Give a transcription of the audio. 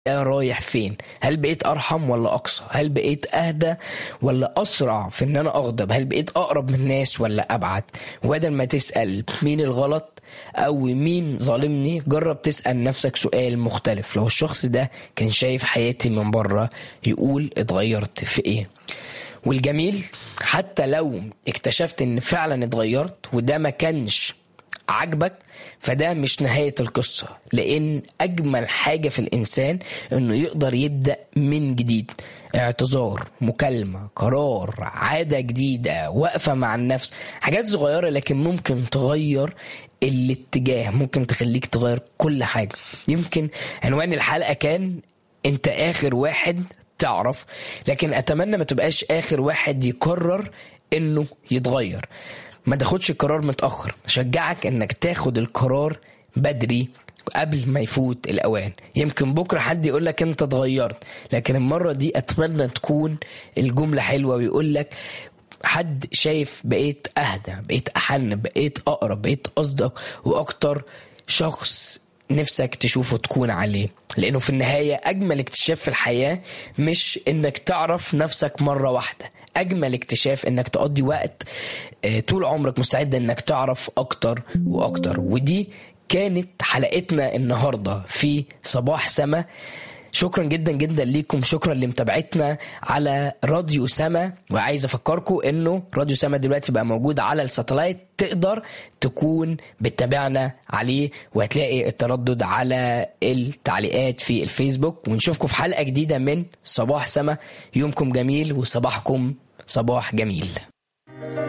رايح فين هل بقيت ارحم ولا اقصى هل بقيت اهدى ولا اسرع في ان انا اغضب هل بقيت اقرب من الناس ولا ابعد وبدل ما تسال مين الغلط او مين ظالمني جرب تسال نفسك سؤال مختلف لو الشخص ده كان شايف حياتي من بره يقول اتغيرت في ايه والجميل حتى لو اكتشفت ان فعلا اتغيرت وده ما كانش عجبك فده مش نهاية القصة لأن أجمل حاجة في الإنسان إنه يقدر يبدأ من جديد اعتذار مكالمة قرار عادة جديدة وقفة مع النفس حاجات صغيرة لكن ممكن تغير الاتجاه ممكن تخليك تغير كل حاجة يمكن عنوان الحلقة كان انت اخر واحد تعرف لكن اتمنى ما تبقاش اخر واحد يقرر انه يتغير ما تاخدش القرار متاخر اشجعك انك تاخد القرار بدري قبل ما يفوت الاوان يمكن بكره حد يقول لك انت اتغيرت لكن المره دي اتمنى تكون الجمله حلوه ويقول لك حد شايف بقيت اهدى بقيت احن بقيت اقرب بقيت اصدق واكتر شخص نفسك تشوفه تكون عليه لانه في النهايه اجمل اكتشاف في الحياه مش انك تعرف نفسك مره واحده اجمل اكتشاف انك تقضي وقت آه، طول عمرك مستعد انك تعرف اكتر واكتر ودي كانت حلقتنا النهارده في صباح سما شكرا جدا جدا ليكم شكرا لمتابعتنا على راديو سما وعايز افكركم انه راديو سما دلوقتي بقى موجود على الساتلايت تقدر تكون بتتابعنا عليه وهتلاقي التردد على التعليقات في الفيسبوك ونشوفكم في حلقه جديده من صباح سما يومكم جميل وصباحكم صباح جميل